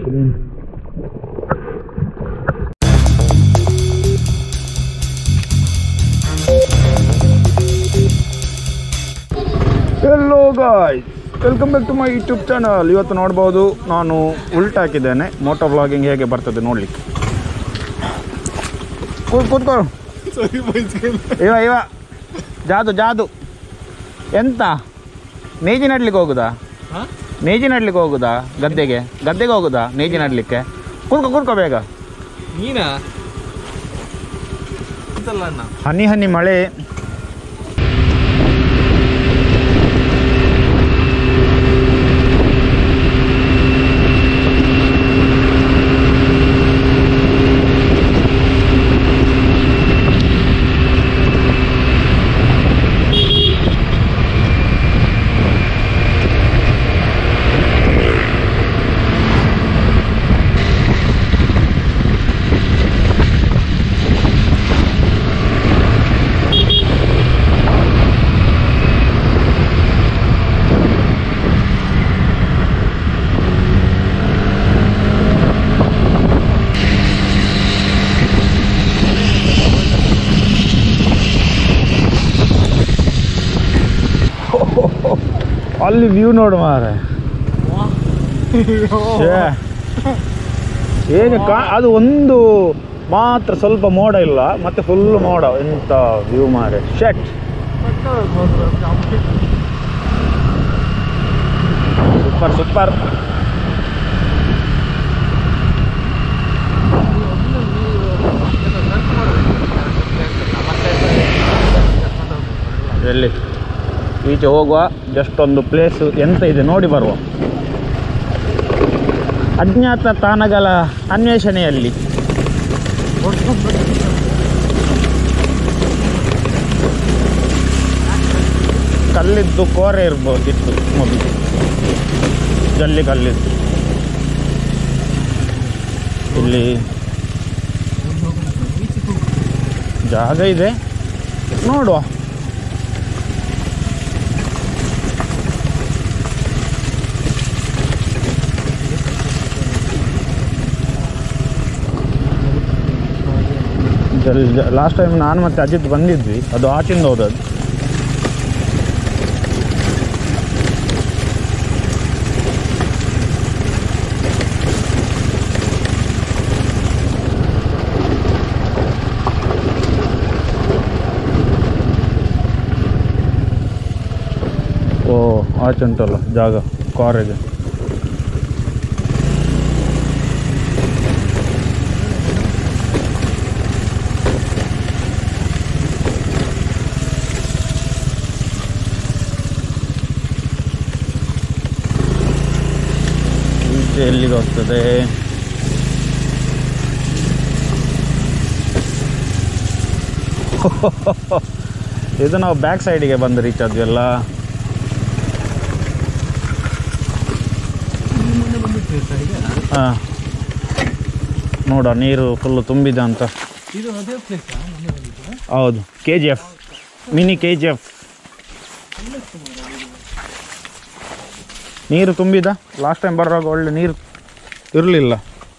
ಉಂಟು ಮೀನು hello guys welcome back to my YouTube channel ಇವತ್ತು ನೋಡ್ಬೋದು ನಾನು ಉಲ್ಟ ಹಾಕಿದ್ದೇನೆ ಮೋಟೋ ವ್ಲಾಗಿಂಗ್ ಹೇಗೆ ಬರ್ತದೆ ನೋಡ್ಲಿಕ್ಕೆ ಕೂತ್ ಕೂತ್ಕೋ ಇವ ಇವ ಜಾದು ಜಾದು ಎಂತ ನೇಜಿ ನಡ್ಲಿಕ್ಕೆ ಹೋಗುದಾ ನೇಜಿ ನಡ್ಲಿಕ್ಕೆ ಹೋಗುದಾ ಗದ್ದೆಗೆ ಗದ್ದೆಗೆ ಹೋಗುದಾ ನೇಜಿ ನಡ್ಲಿಕ್ಕೆ ಕೂತ್ಕೋ ಕೂತ್ಕೋ ಬೇಗ ನೀನಾ ಅಂತಲ್ಲ ಅಣ್ಣ ಹನಿ ಹನಿ ಮಳೆ ಅಲ್ಲಿ ವ್ಯೂ ನೋಡು ಮಾರೆ ಛೇ. ಹೇಗೆ ಕಾ ಅದು ಒಂದು ಮಾತ್ರ ಸ್ವಲ್ಪ ಮೋಡ ಇಲ್ಲ ಮತ್ತೆ ಫುಲ್ ಮೋಡ ಎಂತ ವ್ಯೂ ಮಾರೆ ಶೆಟ್ ಸೂಪರ್ ಸೂಪರ್ ಎಲ್ಲಿ ಈಚೆ ಹೋಗುವ ಜಸ್ಟ್ ಒಂದು ಪ್ಲೇಸ್ ಎಂತ ಇದೆ ನೋಡಿ ಬರುವ ಅಜ್ಞಾತ ತಾಣಗಳ ಅನ್ವೇಷಣೆಯಲ್ಲಿ ಕಲ್ಲಿದ್ದು ಕೋರೆ ಇರ್ಬೋದಿತ್ತು ಮೊದಲು ಜಲ್ಲಿ ಕಲ್ಲಿದ್ದು ಇಲ್ಲಿ ಜಾಗ ಇದೆ ನೋಡುವ ಜಲ್ ಲಾಸ್ಟ್ ಟೈಮ್ ನಾನು ಮತ್ತೆ ಅಜಿತ್ ಬಂದಿದ್ವಿ ಅದು ಆಚಿಂದ ಹೋದದ್ದು ಓ ಆಚೆ ಉಂಟಲ್ಲ ಜಾಗ ಕಾರಿಗೆ ಈಚೆ ಎಲ್ಲಿಗೆ ಹೋಗ್ತದೆ ಇದು ನಾವು ಬ್ಯಾಕ್ ಸೈಡಿಗೆ ಬಂದು ರೀಚ್ ಆದ್ವಿ ಎಲ್ಲ ಹಾಂ ನೋಡ ನೀರು ಫುಲ್ಲು ತುಂಬಿದೆ ಅಂತ ಇದು ಅದೇ ಪ್ಲೇಸ್ ಹೌದು K G F mini K G F ನೀರು ತುಂಬಿದ ಲಾಸ್ಟ್ ಟೈಮ್ ಬರುವಾಗ ಒಳ್ಳೆ ನೀರು ಇರಲಿಲ್ಲ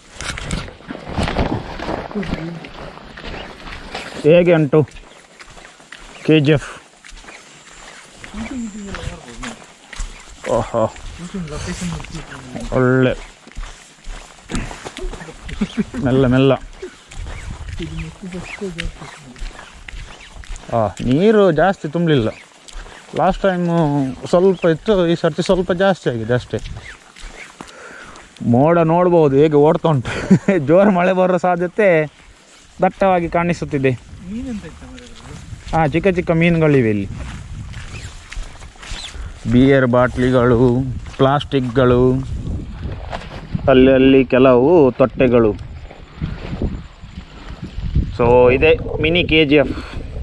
ಹೇಗೆ ಉಂಟು ಕೆ ಜಿ ಎಫ್ ಓಹೋ ಒಳ್ಳೆ ಮೆಲ್ಲ ಮೆಲ್ಲ ಆ, ನೀರು ಜಾಸ್ತಿ ತುಂಬಲಿಲ್ಲ ಲಾಸ್ಟ್ ಟೈಮು ಸ್ವಲ್ಪ ಇತ್ತು ಈ ಸರ್ತಿ ಸ್ವಲ್ಪ ಜಾಸ್ತಿ ಆಗಿದೆ ಅಷ್ಟೇ ಮೋಡ ನೋಡ್ಬೋದು ಹೇಗೆ ಓಡ್ತಾ ಉಂಟು ಜೋರು ಮಳೆ ಬರೋ ಸಾಧ್ಯತೆ ದಟ್ಟವಾಗಿ ಕಾಣಿಸುತ್ತಿದೆ ನೀನೆಂತ ಇತ್ತ ಮರ ಹಾಂ ಚಿಕ್ಕ ಚಿಕ್ಕ ಮೀನುಗಳಿವೆ ಇಲ್ಲಿ ಬಿಯರ್ ಬಾಟ್ಲಿಗಳು ಪ್ಲಾಸ್ಟಿಕ್ಗಳು ಅಲ್ಲಿ ಅಲ್ಲಿ ಕೆಲವು ತೊಟ್ಟೆಗಳು ಸೊ ಇದೆ mini K G F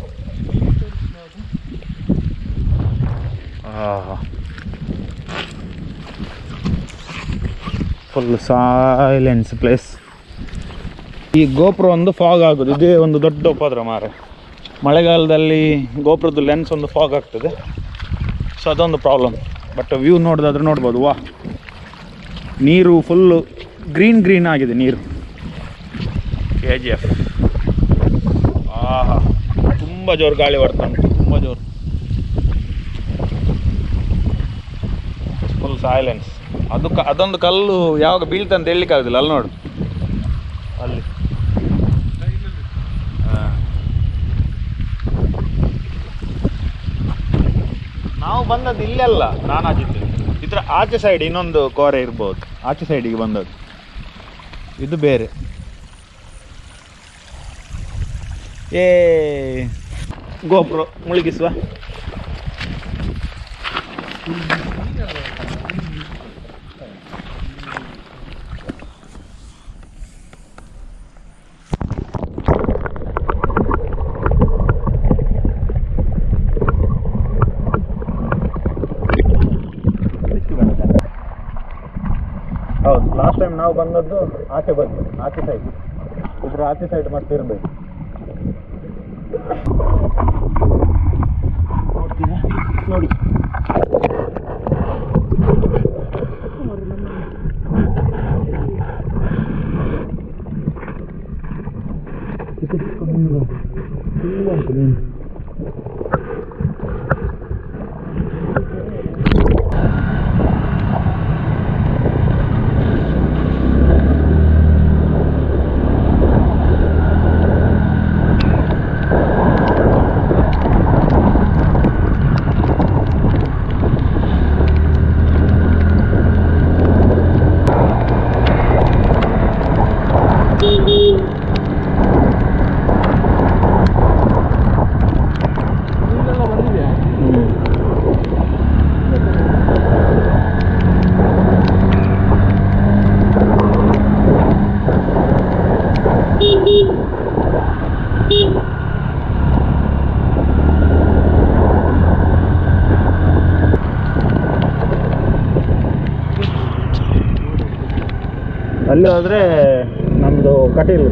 full silence place ಈ ಗೋಪುರ ಒಂದು ಫಾಗ್ ಆಗೋದು ಇದೇ ಒಂದು ದೊಡ್ಡ ಉಪದ್ರ ಮಾರೆ ಮಳೆಗಾಲದಲ್ಲಿ ಗೋಪುರದ ಲೆನ್ಸ್ ಒಂದು ಫಾಗ್ ಆಗ್ತದೆ ಸೊ ಅದೊಂದು ಪ್ರಾಬ್ಲಮ್ ಬಟ್ ವ್ಯೂ ನೋಡೋದಾದ್ರೆ ನೋಡ್ಬೋದು ವಾ ನೀರು ಫುಲ್ಲು ಗ್ರೀನ್ ಗ್ರೀನ್ ಆಗಿದೆ ನೀರು ಕೆ ಜಿ ಎಫ್ ಆಹಾ ತುಂಬ ಜೋರು ಗಾಳಿ ಬರ್ತಾ ಉಂಟು ತುಂಬ ಜೋರು ಫುಲ್ ಸೈಲೆನ್ಸ್ ಅದು ಕ ಅದೊಂದು ಕಲ್ಲು ಯಾವಾಗ ಬೀಳ್ತಂತ ಹೇಳಲಿಕ್ಕೆ ಆಗುದಿಲ್ಲ ಅಲ್ಲಿ ನೋಡು ಅಲ್ಲಿ ಹಾ. ನಾವು ಬಂದದ್ದು ಇಲ್ಲೆಲ್ಲ ನಾನು ಆಚಿತ್ತು ಇದ್ರ ಆಚೆ ಸೈಡ್ ಇನ್ನೊಂದು ಕೋರೆ ಇರ್ಬೋದು ಆಚೆ ಸೈಡಿಗೆ ಬಂದದ್ದು ಇದು ಬೇರೆ ಏ ಗೋಪ್ರೋ ಮುಳುಗಿಸುವ ಹೌದು ಲಾಸ್ಟ್ ಟೈಮ್ ನಾವು ಬಂದದ್ದು ಆಚೆ ಬಂದು ಆಚೆ ಸೈಡ್ ಇದ್ರ ಆಚೆ ಸೈಡ್ ಮತ್ತೆ ಇರಬೇಕು ನೋಡ್ತೀರಾ ನೋಡಿ ಇಲ್ಲೆಲ್ಲ ಬಂದಿದ್ಯಾ ಅಲ್ಲಿ ಹೋದ್ರೆ ನಮ್ದು ಕಟೀಲು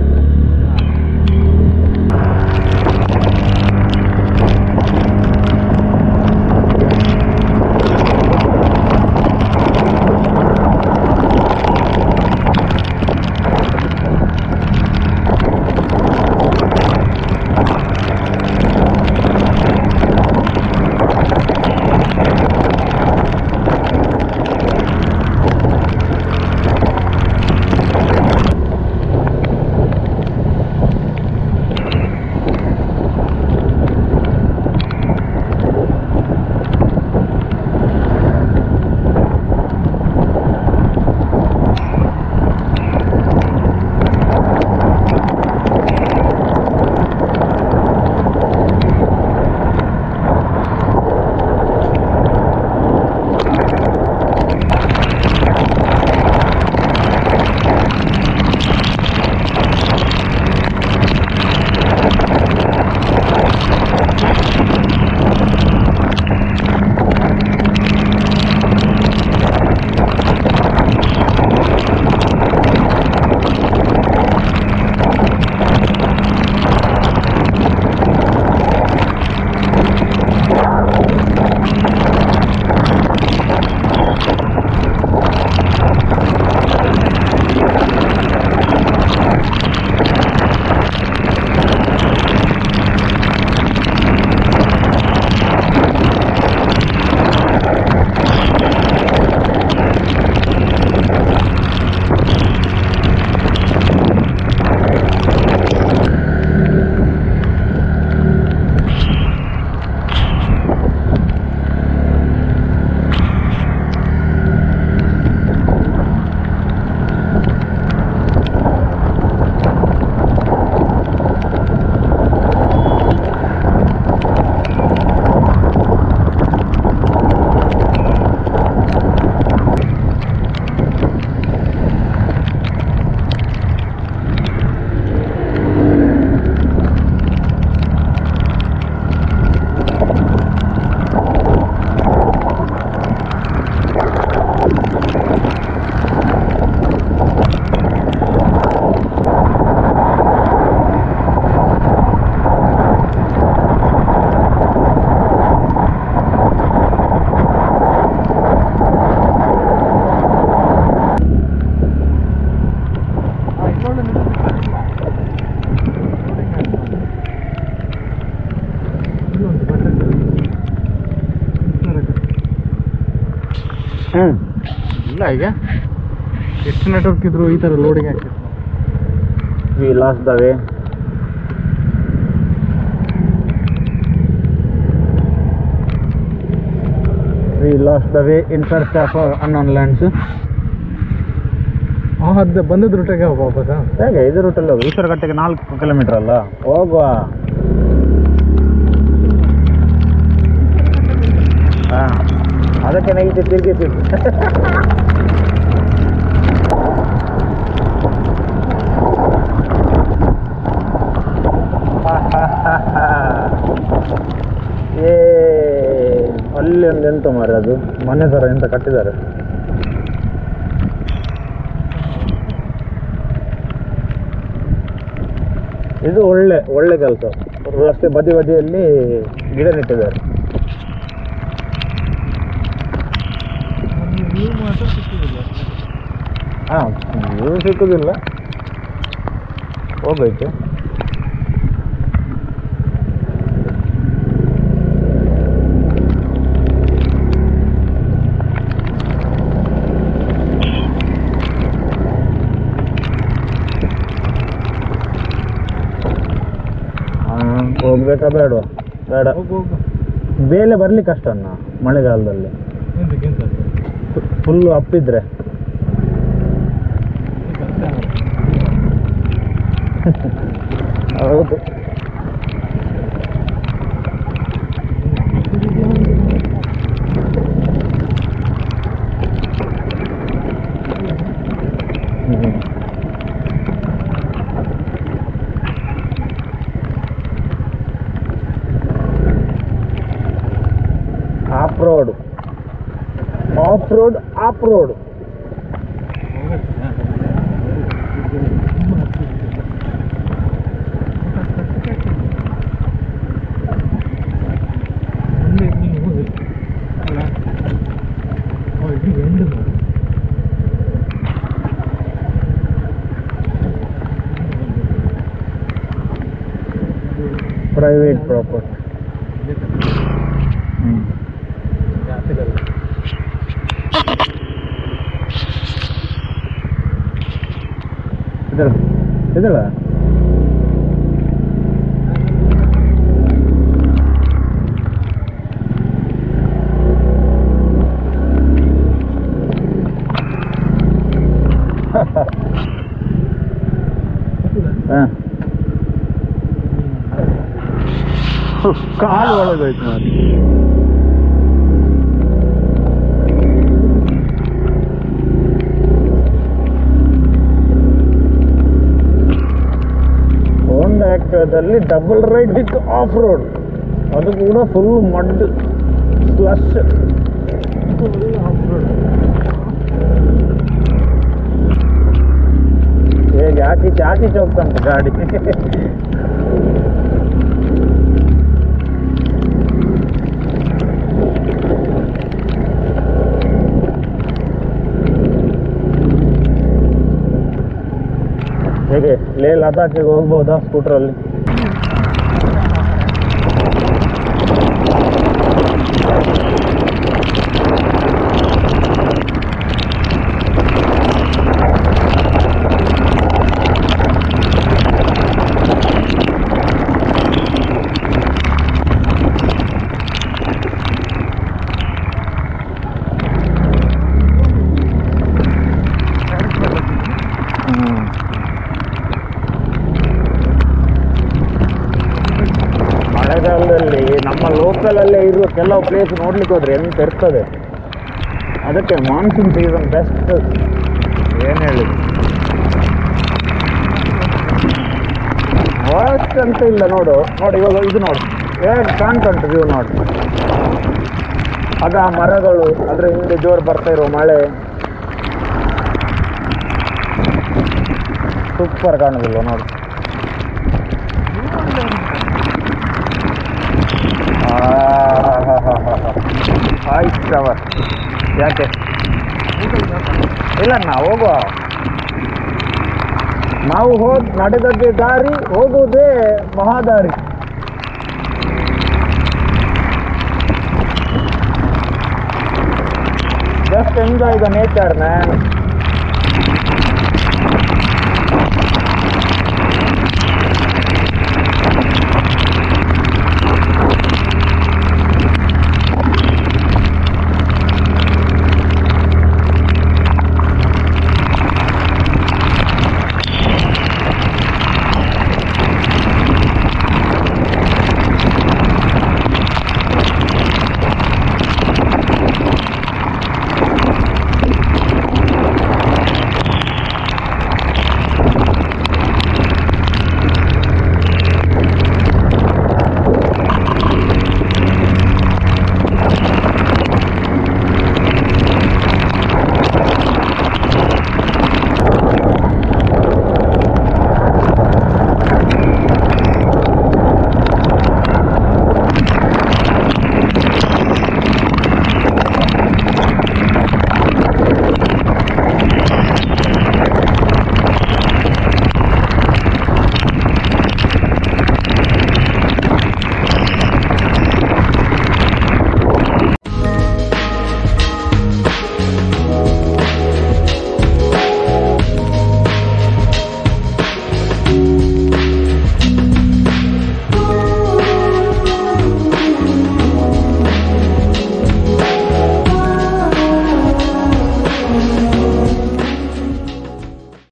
ಇಲ್ಲೊಂದು ಬಟ್ಟೆ ಹ್ಞೂ ಇಲ್ಲ ಈಗ ಎಷ್ಟು ನೆಟ್ವರ್ಕ್ ಇದ್ರು ಈ ಥರ ಲೋಡಿಂಗ್ ಆಗ್ತಿತ್ತು we lost the way we lost the way in search of unknown lands ಹಾಂ ಅದು ಬಂದದ ರೂಟಾಗೆ ವಾಪಸ್ ಹೇಗೆ ಇದು ರೂಟಲ್ಲಿ ಹೋಗಿ ಈಶ್ವರಘಟ್ಟಕ್ಕೆ ನಾಲ್ಕು ಕಿಲೋಮೀಟರ್ ಅಲ್ಲ ಹೋಗುವ ಹಾಂ ಅದಕ್ಕೆ ನೈಟ್ ತಿರುಗಿಸಿ ಏ ಅಲ್ಲಿ ಒಂದು ಎಂತ ಮಾರೆ ಅದು ಮನೆ ಥರ ಎಂತ ಕಟ್ಟಿದ್ದಾರೆ ಇದು ಒಳ್ಳೆ ಒಳ್ಳೆ ಕೆಲಸ ರಸ್ತೆ ಬದಿ ಬದಿಯಲ್ಲಿ ಗಿಡ ನೆಟ್ಟಿದ್ದಾರೆ ನೀವು ಮಾತ್ರ ಸಿಕ್ಕಿಲ್ಲ ಹಾಂ ನೀವು ಸಿಕ್ಕುದಿಲ್ಲ ಹೋಗ್ಬೇಕು ಹಾಂ ಹೋಗ್ಬೇಕಾ ಬೇಡವಾ ಬೇಡ ಹೋಗು ಹೋಗು ಬೇಲೆ ಬರ್ಲಿಕ್ಕೆ ಕಷ್ಟ ಅಣ್ಣ ಮಳೆಗಾಲದಲ್ಲಿ ಎಂತಕ್ಕೆ ಎಂತ ಫುಲ್ಲು ಅಪ್ಪಿದ್ರೆ ಹೌದು ಹ್ಮ್. Off road off road off road private property ಇದಳ ಇದಳ ಹಾಂ ಕಾಲು ಒಳಗೋಯ್ತು ಮಾಡಿ ಹೋಂಡಾ ಆಕ್ಟಿವಾದಲ್ಲಿ double ride with off road ಅದು ಕೂಡ ಫುಲ್ ಮಡ್ ಸ್ಲಶ್ ಹೇಗೆ ಆಚೀಚೆ ಆಚೀಚೆ ಹೋಗ್ತಂತೆ ಗಾಡಿ ಹೇಗೆ ಲೇ ಲದಾಖಿಗೆ ಹೋಗ್ಬೋದಾ ಸ್ಕೂಟ್ರಲ್ಲಿ ಹ್ಮ್ ಮಳೆಗಾಲದಲ್ಲಿ ನಮ್ಮ ಲೋಕಲಲ್ಲೇ ಇರುವ ಕೆಲವು ಪ್ಲೇಸ್ ನೋಡ್ಲಿಕ್ಕೆ ಹೋದ್ರೆ ಎಂತ ಇರ್ತದೆ ಅದಕ್ಕೆ ಮಾನ್ಸೂನ್ ಸೀಸನ್ ಬೆಸ್ಟ್ ಏನು ಹೇಳುದು ವರ್ಸ್ಟ್ ಅಂತ ಇಲ್ಲ ನೋಡು ನೋಡಿ ಇವಾಗ ಇದು ನೋಡು ಹೇಗೆ ಕಾಣ್ತುಂಟು ವ್ಯೂ ನೋಡು ಆಗ ಆ ಮರಗಳು ಅದ್ರ ಹಿಂದೆ ಜೋರು ಬರ್ತಾ ಇರೋ ಮಳೆ ಸೂಪರ್ ಕಾಣೋದಿಲ್ಲ ನೋಡು ಆಯ್ತವರ್ ಯಾಕೆ ಇಲ್ಲ ನಾ ಹೋಗುವ ನಾವು ಹೋದ್ ನಡೆದದ್ದೇ ದಾರಿ ಹೋಗುವುದೇ ಮಹಾದಾರಿ just enjoy the nature man